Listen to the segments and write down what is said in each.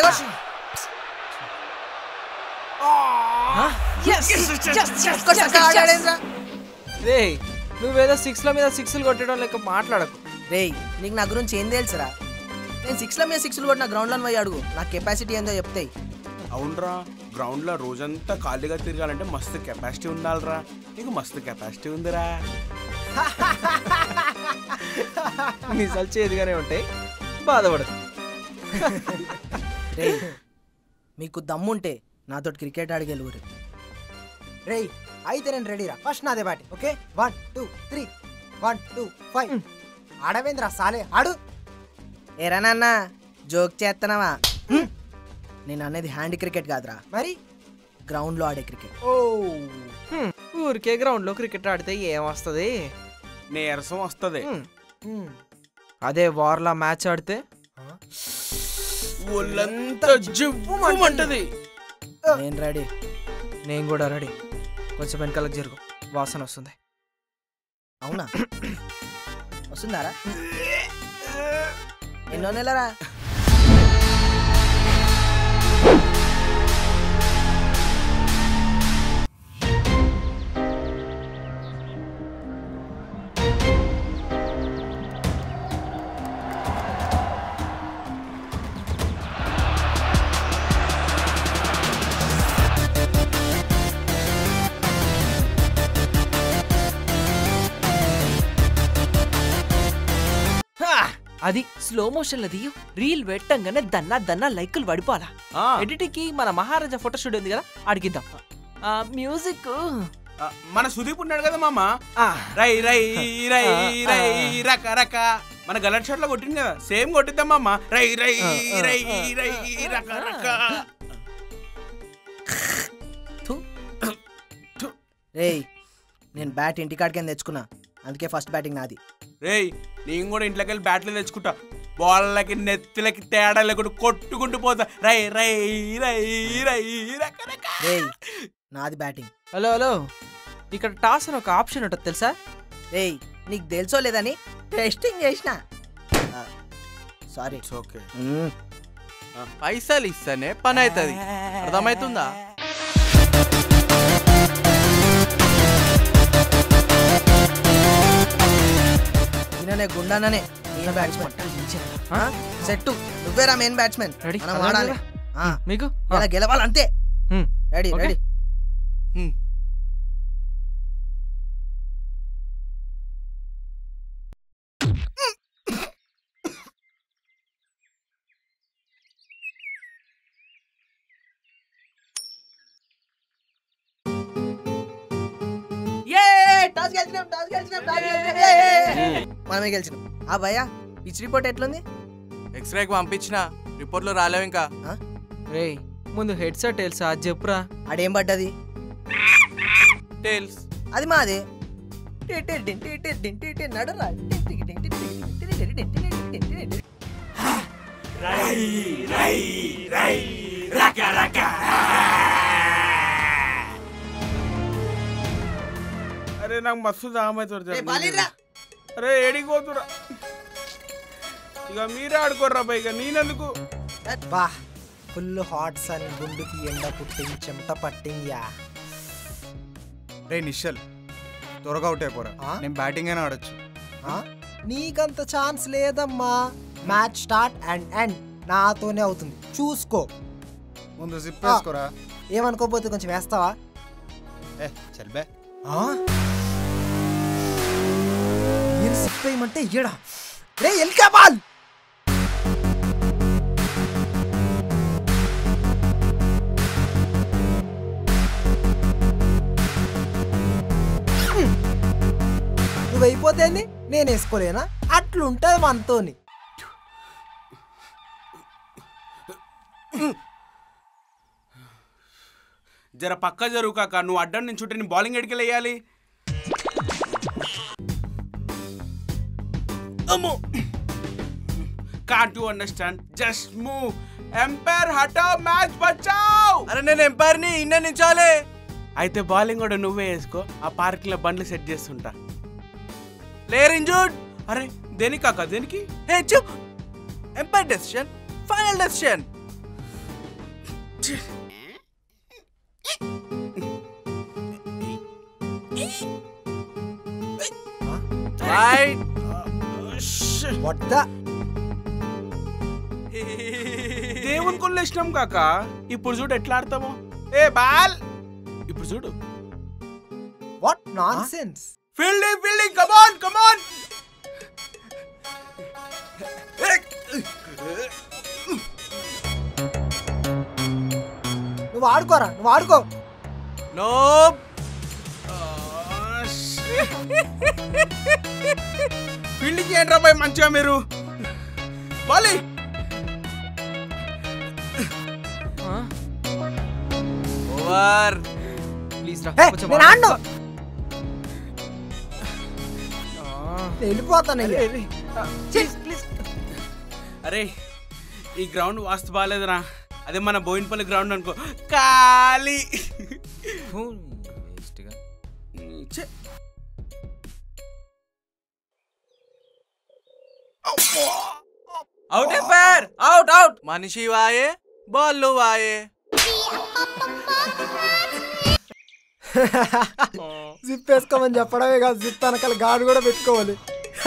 రే నువ్వేదో సిక్స్ల మీద సిక్స్లు కొట్టడం లెక్క మాట్లాడకు రేయ్ నీకు నా గురించి ఏం తెలుసురా నేను సిక్స్ల మీద సిక్స్లు కొట్టిన గ్రౌండ్లో పోయి అడుగు నా కెపాసిటీ ఏందో చెప్తాయి అవునరా గ్రౌండ్ లో రోజంతా ఖాళీగా తిరగాలంటే మస్తు కెపాసిటీ ఉండాలిరా నీకు మస్తు కెపాసిటీ ఉందిరా నిజాలు చేదుగానే ఉంటాయి బాధపడదు రేయ్ మీకు దమ్ముంటే నాతో క్రికెట్ ఆడి గెలువురు రేయ్ అయితే నేను రెడీరా ఫస్ట్ నాదే batting okay one two three one two five ఆడవేంద్రా సాలే ఆడు ఏరా నాన్న జోక్ చేస్తున్నావా నేను అనేది హ్యాండ్ క్రికెట్ కాదురా మరి గ్రౌండ్లో ఆడే క్రికెట్ ఓ హ్మ్, ఊరికే గ్రౌండ్లో క్రికెట్ ఆడితే ఏం వస్తుంది నీరసం వస్తుంది హ్మ్. అదే వార్లా మ్యాచ్ ఆడితే ఒళ్ళంతా జివ్వుమంటది నేను రెడీ నేను కూడా రెడీ కొంచెం వెనకాలకు జరుగు వాసన వస్తుంది అవునా వస్తుందారా ఎన్నో నెలరా హా! అది స్లో మోషన్ అది రీల్ పెట్టంగానే దన్నా దన్నా లైకులు పడిపోవాలా ఆ, ఎడిటింగ్ కి మన మహారాజా ఫోటో స్టూడియో ఉంది కదా అడిగిద్దాం ఆ, మ్యూజిక్ ఆ, మన సుదీప్ ఉన్నాడు కదా మామ ఆ, రై రై రై ఆ, రై ఆ. రక రక మన గలట్ షర్ట్ లో కొట్టింది కదా సేమ్ కొట్టిద్దాం మామ రై రై ఆ, ఆ, రై ఆ, రై ఆ, రక రక థు. రేయ్ నేను బ్యాట్ ఇంటికాడికి తెచ్చుకున్నా అందుకే ఫస్ట్ బ్యాటింగ్ నాది రేయ్ నేను కూడా ఇంట్లోకి వెళ్ళి బ్యాట్లు తెచ్చుకుంటా బాల్లకి నెత్తిలకి తేడా లేకుండా కొట్టుకుంటూ పోతా రై రై రై రై రక రక రేయ్ నాది బ్యాటింగ్ హలో హలో ఇక్కడ టాస్ అని ఒక ఆప్షన్ ఉంటుంది తెలుసా రేయ్ నీకు తెలుసో లేదని టెస్టింగ్ చేసిన సారీ ఓకే పైసలు ఇస్తేనే పని అవుతుంది అర్థమవుతుందా ఈయననే గుండాననే ఈయన బ్యాట్స్మెన్ సెట్ నువ్వేరా మెయిన్ బ్యాట్స్మెన్ Ready? మనం అర్థమైంది ఆడాలి కదా? ఆ, మీకు ఇలా గెలవాలంతే హ్మ్. Ready Okay? రెడీ మనమే గెలిచినాం ఆ భయ్య పిచ్ రిపోర్ట్ ఎట్లుంది ఎక్స్రేకి పంపించిన రిపోర్ట్లు రాలేవు ఇంకా రే ముందు హెడ్ సెట్ తెలుసా అది చెప్పురా ఆడేం పడ్డది టేల్స్ అది మాది నడురా అరే నాకు మస్తు దామైతుంది ఏ, బాలీరా. అరే ఎడిపోతురా ఇక మీరే ఆడుకోర్రా పైగా నేనెందుకు బా ఫుల్ హాట్ సన్ గుండుకి ఎండ పుట్టింగ్ చెమట పట్టింగ్యా రే నిశ్చల్ త్వరగా అవుట్ అయిపోరా ఆ? నేను బ్యాటింగ్ అయినా ఆడొచ్చు ఆ? నీకంత ఛాన్స్ లేదమ్మా మ్యాచ్ స్టార్ట్ అండ్ ఎండ్ నాతోనే అవుతుంది చూసుకో ముందు జిప్ వేసుకోరా ఏమనుకోపోతే కొంచెం వేస్తావా ఏ చల్బే నేను సిప్పేయమంటే ఈడ రే ఎల్కా బాల్ నువ్వు అయిపోతేంది నేను వేసుకోలేనా అట్లుంటది మనతోని జర పక్క జరుగు కాక నువ్వు అడ్డం నుంచి చుట్టూ నేను బౌలింగ్ ఎడికి వేయాలి అమ్మో can't you understand just move umpire హటావ్ మ్యాచ్ బచావ్ అరే నేను ఎంపైర్ని ఇన్న నించాలే అయితే బౌలింగ్ కూడా నువ్వే వేసుకో ఆ పార్క్ లో బండ్లు సెట్ చేస్తుంటా ప్లేయర్ ఇంజూర్డ్ అరే దేనికి కాక దేనికి హే చూప్ umpire decision final decision right వద్ద దేవుని కొల్లేసినాం కాక ఇప్పుడు చూడు ఎట్లా ఆడతామో ఏ బాల్ ఇప్పుడు చూడు what nonsense fielding fielding come on come on నువ్వు ఆడుకోరా నువ్వు ఆడుకో నో ఫీల్డింగ్ చేయండి రా బాయ్ మంచిగా మీరు బాలి ఓవర్ ప్లీజ్ రా ఏ, కొంచెం నేను ఆడను ఆడు. నేను వెళ్ళిపోతాను ఇక. ప్లీజ్ ప్లీజ్ అరే ఈ గ్రౌండ్ వాస్తు బాగాలేదురా అదే మన బోయినపల్లి గ్రౌండ్ అనుకో ఖాళీ ఛే. అవుట్ ఎంపైర్ అవుట్ అవుట్ మనిషి వాయే బాల్ వాయే జిప్ వేసుకోమని చెప్పడమే కాదు జిప్ వెనకాల గాడు కూడా పెట్టుకోవాలి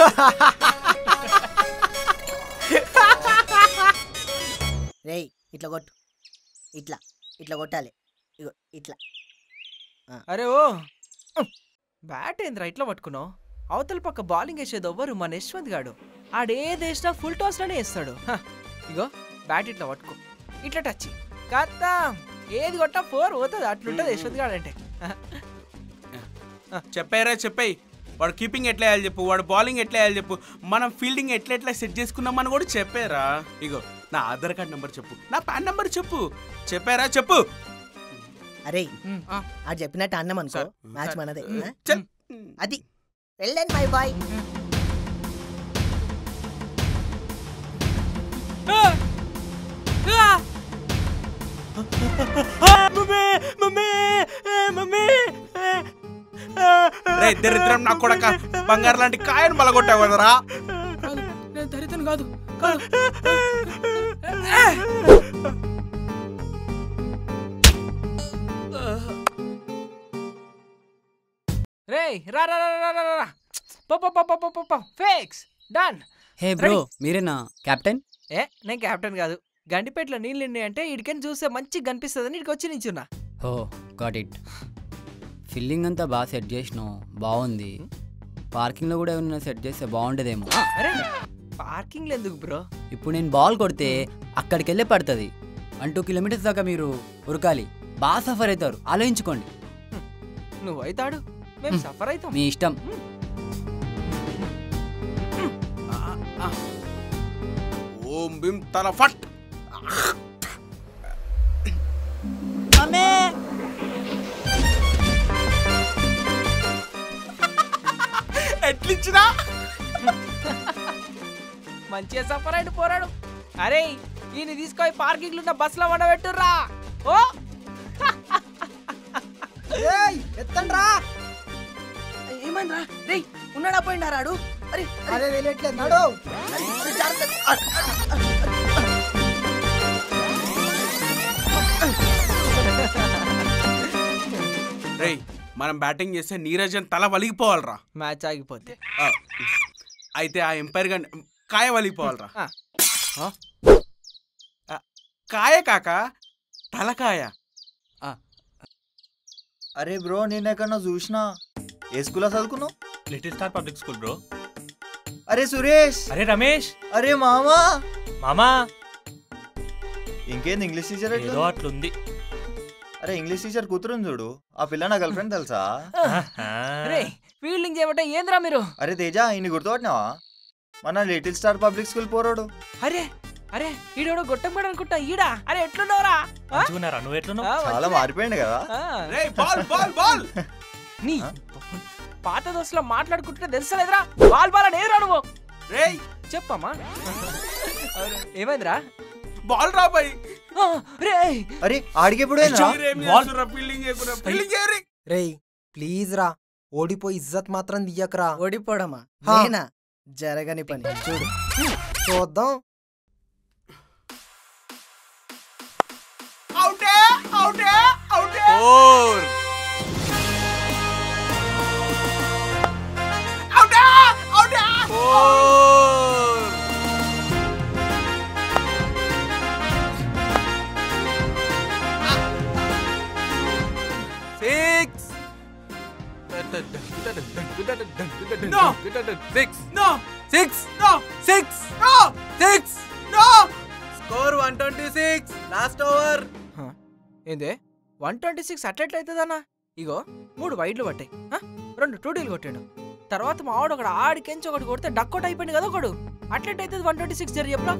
రేయ్ ఇట్లా కొట్టు ఇట్లా ఇట్లా కొట్టాలి ఇగో ఇట్లా అరే ఓ బ్యాట్ ఏంద్రా ఇట్లా పట్టుకున్నావు అవతల పక్క బౌలింగ్ వేసేది ఎవ్వరు మన యశ్వంత్ గాడు ఆడేదేసినా ఫుల్ టాస్ లోనే వేస్తాడు హ, ఇగో బ్యాట్ ఇట్లా పట్టుకో ఇట్లా టచ్ కత్తా ఏది కొట్టా ఫోర్ పోతుంది అట్లుంటది యశ్వంత్ గాడు అంటే చెప్పారా చెప్పాయి వాడు కీపింగ్ ఎట్లా వేయాలి చెప్పు వాడు బౌలింగ్ ఎట్లా వేయాలి చెప్పు మనం ఫీల్డింగ్ ఎట్లా ఎట్లా సెట్ చేసుకున్నామని కూడా చెప్పారా ఇగో నా ఆధార్ కార్డ్ నెంబర్ చెప్పు నా పాన్ నెంబర్ చెప్పు చెప్పారా చెప్పు అరే ఉమ్. ఆ చెప్పినట్టు అన్నం అనుకో సార్, మ్యాచ్ సార్. మనదే ఆ? చెప్ అది వెళ్ళండి మై బాయ్ రే దరిద్రం నా కొడక బంగారు లాంటి కాయను మలగొట్టావు కదరా దరిద్రం కాదు కాదు రే రా రా రా రా రా రా, రా పో పో పో పో పో పో పో ఫిక్స్ డన్ హే బ్రో మీరేనా కెప్టెన్ ఏ నేను కెప్టెన్ కాదు గండిపేటలో నీళ్ళు నిండి అంటే ఇడికని చూస్తే మంచిగా కనిపిస్తుందని ఇక్కడికి వచ్చి నించున్నా హో గాట్ ఇట్ ఫిల్లింగ్ అంతా బాగా సెట్ చేసినావు బాగుంది పార్కింగ్లో కూడా ఏమైనా సెట్ చేస్తే బాగుండేదేమో అరే పార్కింగ్ ఎందుకు బ్రో ఇప్పుడు నేను బాల్ కొడితే అక్కడికి వెళ్ళే పడుతుంది వన్ టూ కిలోమీటర్స్ దాకా మీరు ఉరకాలి బాగా సఫర్ అవుతారు ఆలోచించుకోండి నువ్వు అవుతాడు మేము సఫర్ అవుతాం మీ ఇష్టం ఓం బిం తల ఫట్ ఎట్లిచ్చినా మంచిగా సఫర్ అయిన పోరాడు అరే ఈయన తీసుకొని పార్కింగ్ ఉన్న బస్ లో వండబెట్టుర్రా ఓ ఏయ్ ఎత్తండి రా ఏమైందిరా రేయ్ ఉన్నాడా పోయిండా రాడు అరే అదే తెలియట్లేదు నడు రేయ్ మనం బ్యాటింగ్ చేస్తే నీరజన్ తల వలిగిపోవాలరా మ్యాచ్ ఆగిపోతే ఆ, అయితే ఆ ఎంపైర్ గా కాయ వలిగిపోవాలరా ఆ. ఆ? ఆ, కాయ కాక తలకాయ అరే బ్రో నేను ఎక్కడో చూసినా ఏ స్కూల్లో చదువుకున్నావు little star public school bro అరే సురేష్ అరే రమేష్ అరే మామా మామా ఇంకేంది ఇంగ్లీష్ టీచర్ ఏదో ఎట్లా అట్లుంది అరే ఇంగ్లీష్ టీచర్ కూతురుని చూడు ఆ పిల్ల నా గర్ల్ ఫ్రెండ్ తెలుసా ఆహా. రే ఫీల్డింగ్ చేయబట్టే ఏంద్రా మీరు అరే తేజ ఈయన గుర్తుపట్టినావా మన లిటిల్ స్టార్ పబ్లిక్ స్కూల్ పోరాడు అరే అరే ఈడోడు గొట్టంపడు అనుకుంటా ఈడా అరే ఎట్లున్నావురా ఆ? మంచిగున్నారా నువ్వు ఎట్లున్నావు ఆ, చాలా మంచిగా. మారిపోయింది కదా ఆ. రేయ్ బాల్ బాల్ బాల్ నీ పాత దోస్తులో మాట్లాడుకుంటుంటే తెలుసలేదురా బాల్ బాల్ అని ఏదిరా నువ్వు రేయ్ చెప్పమ్మా ఏమైందిరా బాల్ రా బాయ్ ఆ, రేయ్ అరే ఆడికెప్పుడైనా మీరేం చేస్తుర్రా ఫీల్డింగ్ చేయకురా ఫీల్డింగ్ చేయరి రేయ్ ప్లీజ్ రా ఓడిపోయి ఇజ్జత్ మాత్రం దియ్యకరా ఓడిపోవడమా హా. నేనా జరగని పని చూడు చూద్దాం అవుటే four four six No. Six no six no six no six no score one twenty six last over ఏందే వన్ ట్వంటీ సిక్స్ అట్లెట్లయితుందన్నా ఇగో మూడు వైడ్లు పట్టాయి హ? రెండు టూడీలు కొట్టాడు తర్వాత మా ఆవిడ ఒకడు ఆడికెంచి ఒకటి కొడితే డక్అట్ అయిపోయింది కదా ఒకడు అట్లెట్ అవుతుంది వన్ ట్వంటీ సిక్స్ జరి చెప్పు నాకు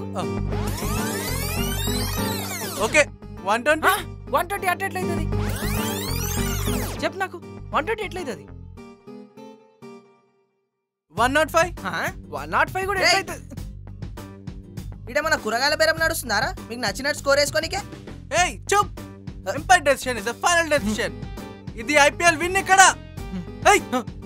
okay one twenty one twenty అట్లెట్ అవుతుంది చెప్పు నాకు వన్ ట్వంటీ ఎట్లయితుంది one nought five one nought five కూడా ఏయ్. ఎట్లయితుంది ఇడే మన కూరగాయల బేరం నడుస్తున్నారా మీకు నచ్చినట్టు స్కోర్ వేసుకోనికే ఏయ్ చూప్ umpire decision is the final decision ఇది ఐపీఎల్ విన్ ఇక్కడ ఏయ్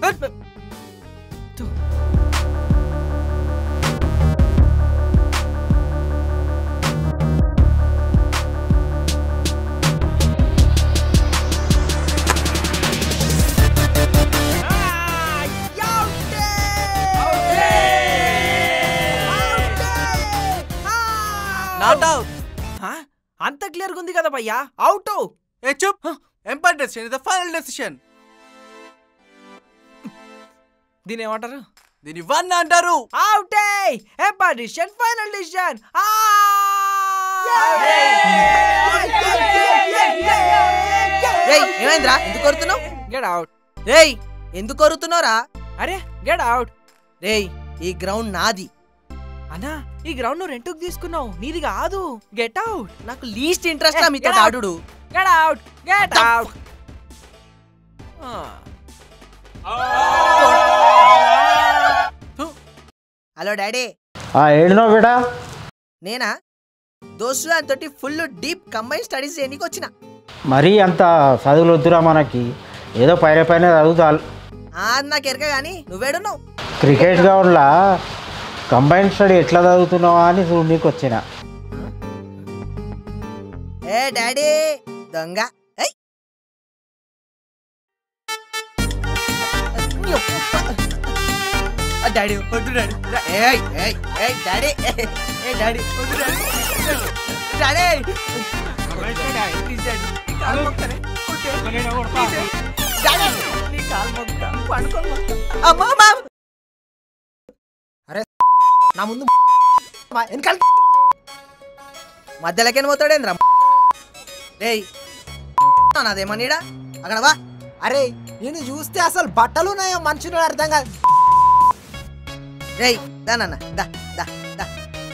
నాట్ అవుట్ హ? అంత క్లియర్గా ఉంది కదా భయ్యా అవుట్ ఏ చూప్ umpire decision is the final decision దీని ఏమంటారు దీని వన్ అంటారు అవుటే ఎప్పా డిసిషన్ ఫైనల్ డిసిషన్ రేయ్ ఏమైందిరా ఎందుకు కొరుతున్నావు గెట్ అవుట్ రేయ్ ఎందుకు కొరుతున్నావురా అరే గెట్ అవుట్ రేయ్ ఈ గ్రౌండ్ నాది అన్నా ఈ గ్రౌండ్ నువ్వు రెంట్కి తీసుకున్నావు నీది కాదు గెట్ అవుట్ నాకు లీస్ట్ ఇంట్రెస్ట్ మీతో get out. ఆడుడు get out get out hello daddy ఏడునో బిడా నేనా దోస్తు తోటి ఫుల్ డీప్ కంబైన్ స్టడీస్ చేయడానికి వచ్చిన మరీ అంత చదువులు వద్దురా మనకి ఏదో పైన పైన చదువుతారు ఆ, అది నాకు ఎరక కానీ నువ్వేడున్నావు క్రికెట్ గ్రౌండ్లా కంబైన్ స్టడీ ఎట్లా చదువుతున్నావా అని చూడనీకి వచ్చిన ఏ డాడీ దొంగ ఏయ్. ఆ, డాడీ వద్దు డాడీ డా- ఏయ్ ఏయ్ ఏయ్ డాడీ ఏయ్, ఏయ్ డాడీ వద్దు డాడీ డాడీ ప్లీజ్ డాడీ నీ కాలు మొక్కనే. కొట్టే. ప్లీజ్ డాడీ నీ కాలు మొక్క పడుకో అమ్మా అమ్మా నా ముందు వెనకాల మధ్యలోకి పోతాడేంద్రా రేయ్ నాదేమనీడా అక్కడ వా అరే నేను చూస్తే అసలు బట్టలు ఉన్నాయో మనుషులు అర్థం కాదు రేయ్ దా నాన్న దా దా దా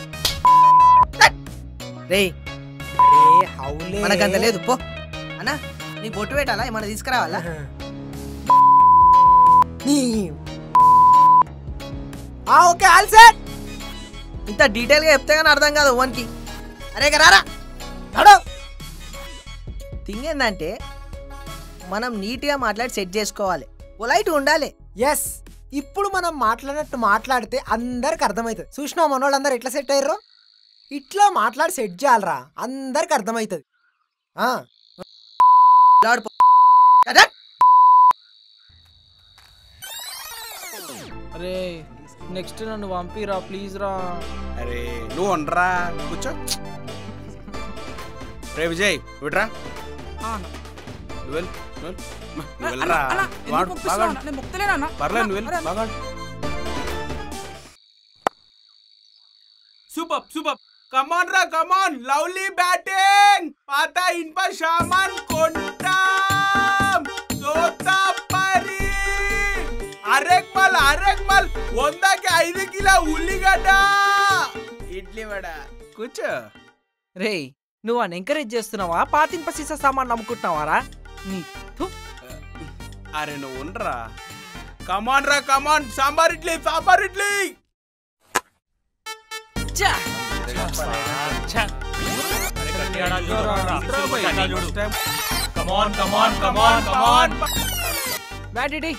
రేయ్ అరే హౌలే మనకంత లేదు పో అన్నా నీ బొట్టు పెట్టాలా ఏమన్నా తీసుకురావాలా నీ ఆ ఓకే ఆల్ సెట్ ఇంత డీటెయిల్ గా చెప్తే కానీ అర్థం కాదు ఓన్కి అరే ఇక రారా నడు థింగ్ ఏంటంటే మనం నీట్గా మాట్లాడి సెట్ చేసుకోవాలి పొలైట్ ఉండాలి ఎస్ ఇప్పుడు మనం మాట్లాడినట్టు మాట్లాడితే అందరికి అర్థమవుతుంది చూసినావు మన వాళ్ళందరూ ఎట్లా సెట్ అయ్యారో ఇట్లా మాట్లాడి సెట్ చేయాలరా అందరికి అర్థమవుతుంది ఆ, లాడు పో. కదా? అరే నెక్స్ట్ నన్ను పంపిరా ప్లీజ్ రా అరే నువ్వు ఉండరా కూర్చో రే విజయ్ విడ్రా నువ్వు వెళ్ళు, నువ్వు వెళ్ళు. మ, నువ్వు వెళ్ళరా వాడు బాగా పర్లేదు నువ్వు వెళ్ళు బాగా సూపర్ సూపర్ కమాన్ రా కమాన్ లవ్లీ బ్యాటింగ్ పాత ఇన్ప సామాన్ కొంటాం తోతా పరి అరెక్ మల్ అరెక్ మల్ వందకి ఐదు కిలో ఉల్లిగడ్డ ఇడ్లీ వడ కూర్చో రేయ్ నువ్వు అని ఎంకరేజ్ చేస్తున్నావా పాతింప సీసా సామాన్ నమ్ముకుంటున్నావారా నీ థు. అరే నువ్వు ఉండరా కమాన్ రా కమాన్ సాంబార్ ఇడ్లీ సాంబార్ ఇడ్లీ ఛా! కమాన్ కమాన్ కమాన్ కమాన్ బ్యాట్ ఇటీ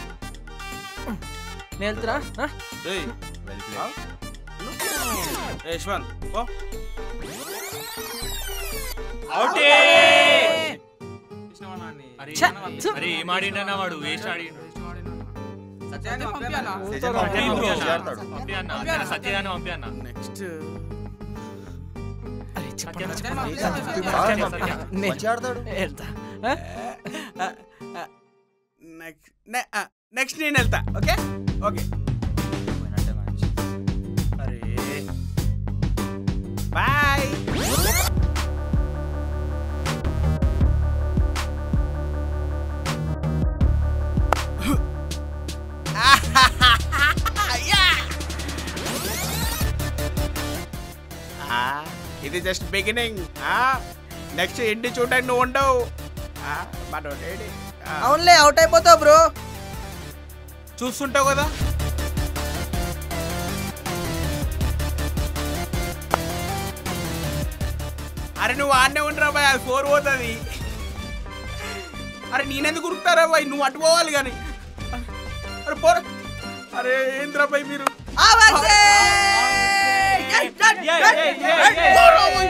నేను వెళ్తున్నా ఆ? ఏయ్, ఆ? ఏ, యశ్వంత్ పో అవుటే కృష్ణవనాన్ని ఛ, ఛ. అరే ఏం ఆడిండన్నా వాడు వేస్ట్ ఆడిండు సత్యాన్ని పంపియాలా? పంపి బ్రో. చేస్తాడు. పంపి అన్న జర సత్యగానే పంపి అన్న నెక్స్ట్ అరే చెప్పండి రా, సత్యాన్ని చెప్పండి. పంపియాలా? బాగా సత్యం, పంపి. నే- మంచిగా ఆడతాడు వెళ్తా ఆ? నెక్స్ట్ నెక్స్ట్ నేను వెళ్తా ఓకే ఓకే పోయినట్టే మ్యాచ్ అరే బాయ్ ఇది జస్ట్ బిగినింగ్ నెక్స్ట్ ఇంటి చూడడానికి నువ్వు ఉండవు ఆ, మనోడేడి. ఆ, అవునులే అవుట్ అయిపోతావు బ్రో చూస్తుంటావు కదా అరే నువ్వు ఆడనే ఉండరా బాయ్ అది ఫోర్ పోతుంది అరే నేనెందుకు ఉరుకుతారా బాయ్ నువ్వు అటు పోవాలి కానీ అరే పోరా అరే ఏంద్రా బాయ్ మీరు పోరా బాయ్.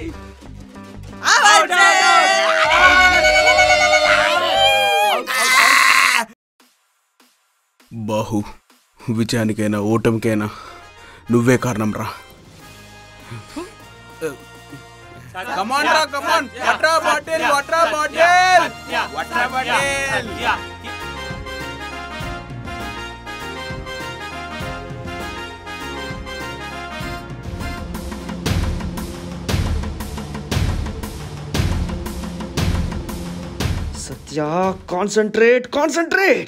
బాహు విజయానికైనా ఓటమికైనా నువ్వే కారణం రా కమాన్ రా come on water bottle water bottle water bottle Satya concentrate concentrate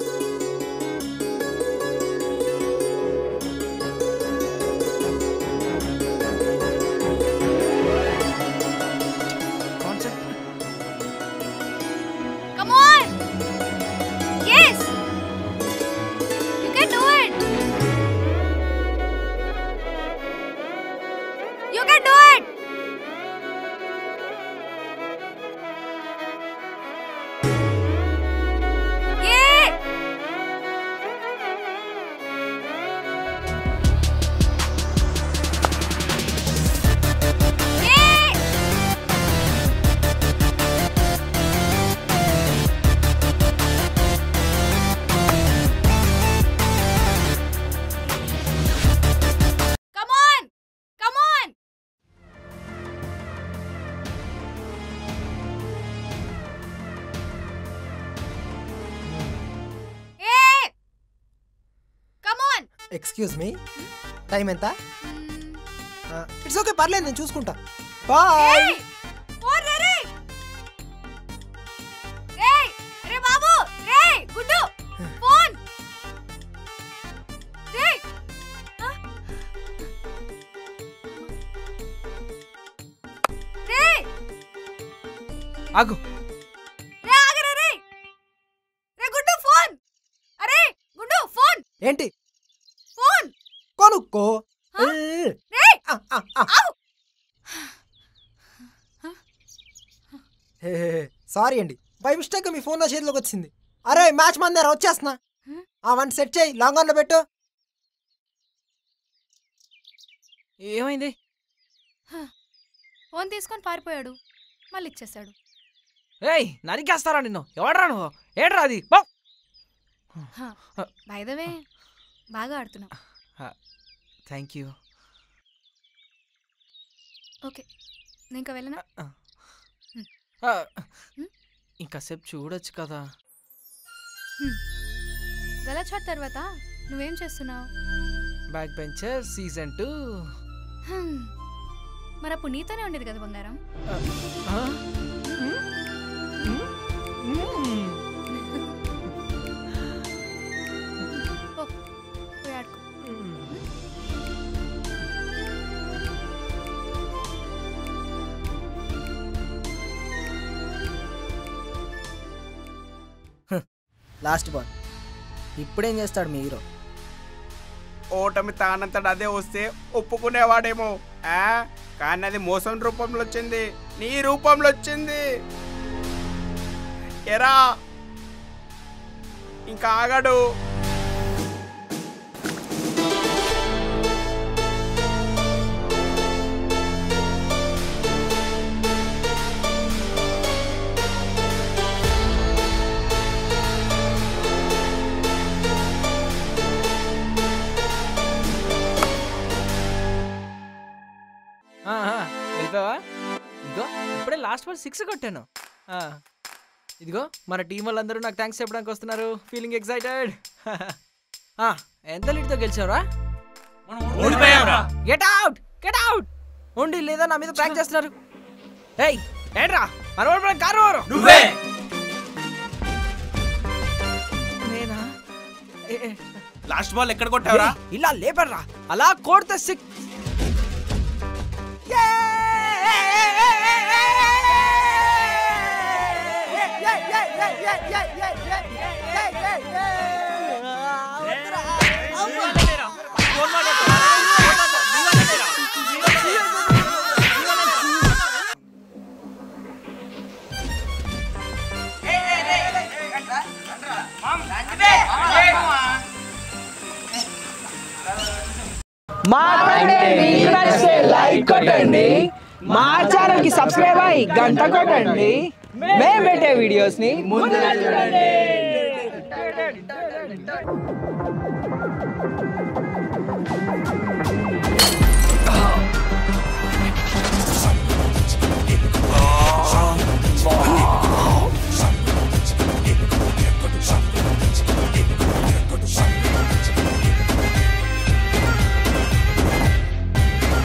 Come on! Yes! You can do it! You can do it! Yeah! Yeah! Come on! Come on! Hey! Come on! Excuse me time ఎంత it's okay పర్లేదు నేను చూసుకుంటా bye Hey! Phone రే రే! రేయ్! రే బాబు! రేయ్! గుడ్డు! ఫోన్! రేయ్! ఆ? రేయ్! ఆగు రే ఆగరే రే! రే గుడ్డు ఫోన్! అరే! గుడ్డు ఫోన్! ఏంటి ఫోన్! కొనుక్కో హ? ఏ, రేయ్! ఆ, ఆ, ఆ. ఆగు! హే, హే, హే. సారీ అండి బై మిస్టేక్ మీ ఫోన్ నా చేతిలోకి వచ్చింది అరే మ్యాచ్ మందారా వచ్చేస్తున్నా ఆ వన్ సెట్ చేయి లాంగ్ ఆన్ లో పెట్టు ఏమైంది ఫోన్ తీసుకొని పారిపోయాడు మళ్ళీ ఇచ్చేసాడు ఏయ్ నరికేస్తారా నిన్ను ఎవడరా నువ్వు ఏడ్రా అది బా బైదవే బాగా ఆడుతున్నావు థ్యాంక్ యూ ఓకే నేను ఇంకా వెళ్ళనా ఇంకాసేపు చూడొచ్చు కదా గలచాట్ తర్వాత నువ్వేం చేస్తున్నావు బ్యాక్ బెంచర్ సీజన్ టూ మరి అప్పుడు నీతోనే ఉండేది కదా బంగారం పో, పోయి ఆడుకో లాస్ట్ బాల్ ఇప్పుడేం చేస్తాడు మీ హీరో ఓటమి తానంతట అదే వస్తే ఒప్పుకునేవాడేమో ఆ? కానీ అది మోసం రూపంలో వచ్చింది నీ రూపంలో వచ్చింది ఎరా ఇంకా ఆగడు అప్పుడే లాస్ట్ బాల్ సిక్స్ కొట్టాను ఆ, ఇదిగో మన టీం వాళ్ళందరూ నాకు థ్యాంక్స్ చెప్పడానికి వస్తున్నారు ఫీలింగ్ ఎక్సైటెడ్ ఎంత లీడ్తో గెలిచావురా ఓడిపోయావురా. గెట్ అవుట్ గెట్ అవుట్ ఉండి లేదా నా మీద ప్రాంక్ చేస్తున్నారు ఏయ్ ఏంట్రా మన ఓడిపోయిన కారు ఎవరు? నువ్వే నేనా ఏ, ఏ, లాస్ట్ బాల్ ఎక్కడ కొట్టావురా ఏయ్, ఇలా లేపర్రా అలా కొడితే సిక్స్ మా లైక్ కొట్టండి మా ఛానల్ కి సబ్స్క్రైబ్ అయ్యి గంట కొట్టండి మేము పెట్టే వీడియోస్ ని ముందు చూడండి